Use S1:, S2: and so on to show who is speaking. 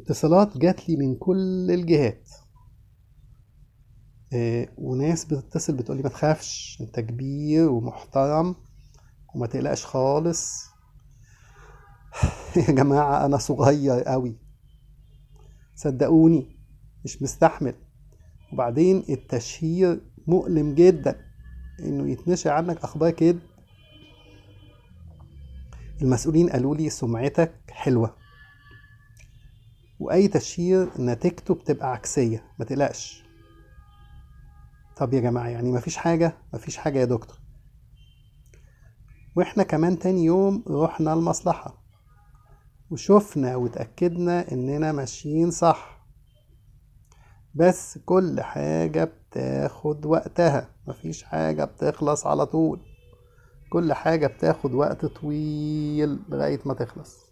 S1: اتصالات جات لي من كل الجهات آه، وناس بتتصل بتقولي ما تخافش انت كبير ومحترم وما تقلقش خالص يا جماعة أنا صغير قوي صدقوني مش مستحمل وبعدين التشهير مؤلم جدا إنه يتنشر عنك أخبار كده المسؤولين قالوا لي سمعتك حلوة وأي تشهير نتيجته بتبقى عكسية ما تقلقش طب يا جماعة يعني مفيش حاجة مفيش حاجة يا دكتور واحنا كمان تاني يوم رحنا المصلحة وشفنا وتأكدنا إننا ماشيين صح بس كل حاجة بتاخد وقتها مفيش حاجة بتخلص على طول كل حاجة بتاخد وقت طويل لغاية ما تخلص